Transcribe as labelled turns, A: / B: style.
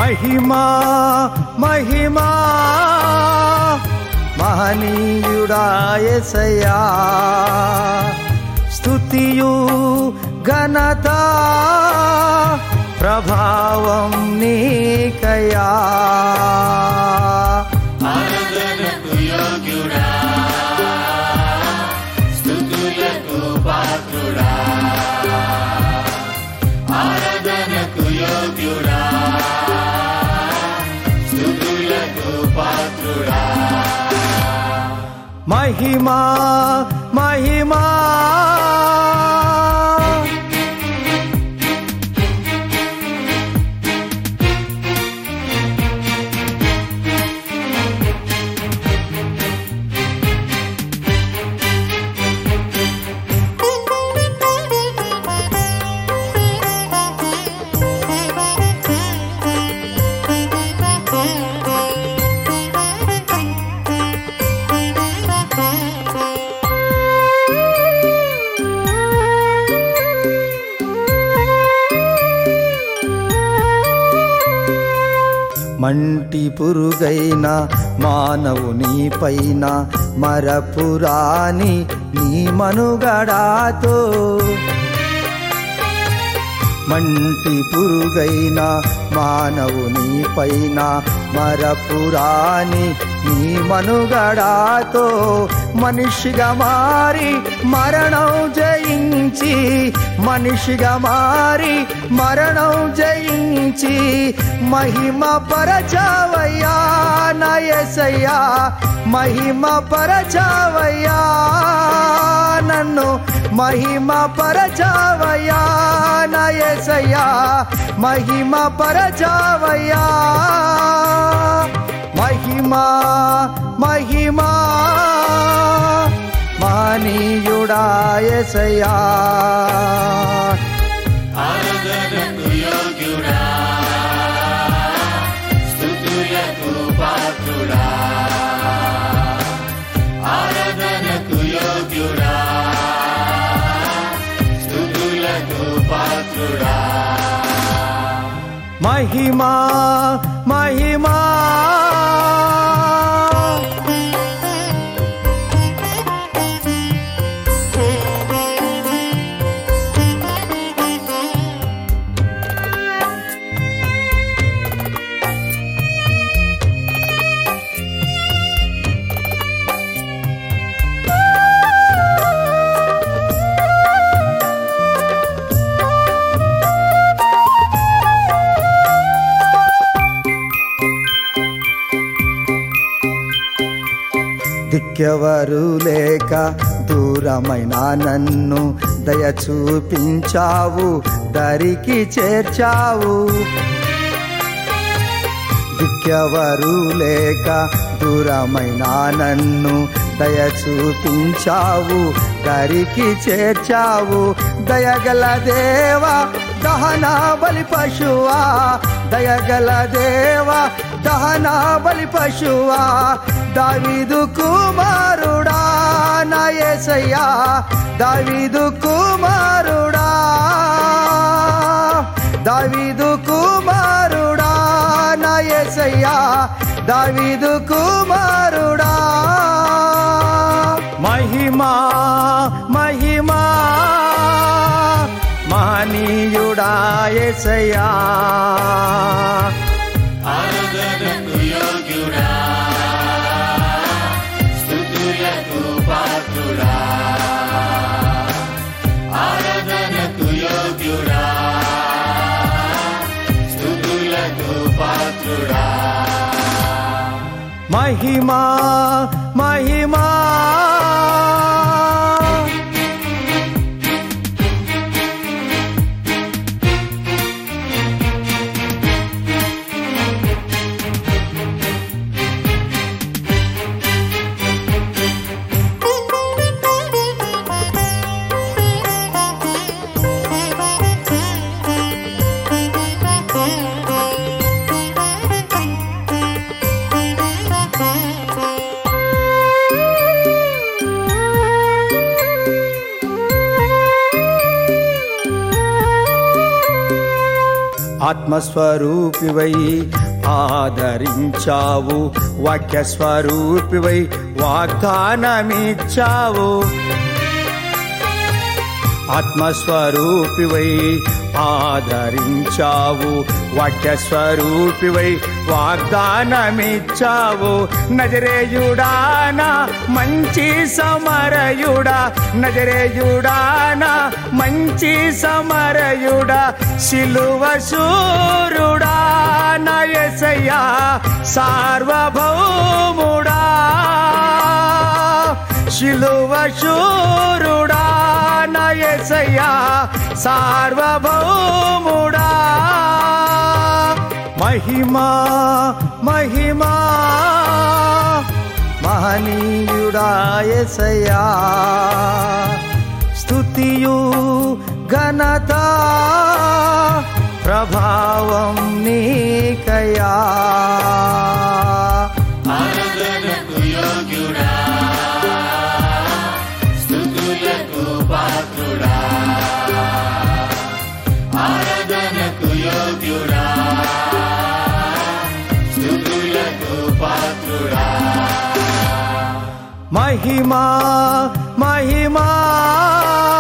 A: మహిమా మహిమా మహనీయుడాయసయా స్తుతియు ఘనత ప్రభావం నీకయా
B: ఆరాధనకు యోగ్యుడా స్తుతులకు పాత్రుడా ఆరాధనకు యోగ్యుడా స్తుతులకు పాత్రుడా
A: మహిమా మహిమా మంటి పురుగైన మానవుని పైన మరపురాని నీ మనుగడాతో మంటి పురుగైన మానవుని పైన మరపురాని నీ మనుగడాతో మనిషిగా మారి మరణం జయించి మనిషిగా మారి మరణం జయించి మహిమ పరచావయ్యా నయసయ్యా మహిమ పరచావయ్యా నన్ను మహిమ పరచావయ్యా నయసయ్యా మహిమ పరచావయ్యా మహిమా మహిమా మానీయుడాయసయ్యా
B: ఆరాధనకు యోగ్యుడా స్తుతులకు పాత్రుడా ఆరాధనకు యోగ్యుడా స్తుతులకు పాత్రుడా
A: మహిమా మహిమా దిక్కెవరు లేక దూరమైన నన్ను దయ చూపించావు దరికి చేర్చావు దిక్కెవరు లేక దూరమైన నన్ను దయ చూపించావు దరికి చేర్చావు దయగల దేవా దహన బలి పశువా దయగల దేవా దహన బలి పశువా దావీదు కుమారుడా నాయసయ్యా దావీదు కుమారుడా దావీదు కుమారుడా నాయసయ్యా దావీదు కుమారుడా మహిమా మహిమా మహనీయుడా ఎసయ్యా
B: ఆరాధనకు యోగ్యుడా స్తుతులకు పాత్రుడా ఆరాధనకు యోగ్యుడా స్తుతులకు పాత్రుడా
A: మహిమా మహిమా ఆత్మస్వరూపివై ఆదరించావు వాక్య స్వరూపివై వాగ్దానమిచ్చావు ఆత్మస్వరూపివై ఆదరించావు వాక్య స్వరూపివై వాగ్దానమిచ్చావు నజరేయుడానా మంచి సమరయుడా నజరేయుడానా మంచి సమరయుడా శిలువ శూరుడా నయసయ్యా సార్వభౌముడా శిలువ శూరుడా నయసయ్యా సార్వభౌముడా మహిమా మహిమా మహనీయుడా ఎసయ్యా స్తుతియు ఘనత ప్రభావం నీకయా
B: ఆరాధనకు యోగ్యుడా స్తుతులకు పాత్రుడా ఆరాధనకు యోగ్యుడా స్తుతులకు పాత్రుడా
A: మహిమా మహిమా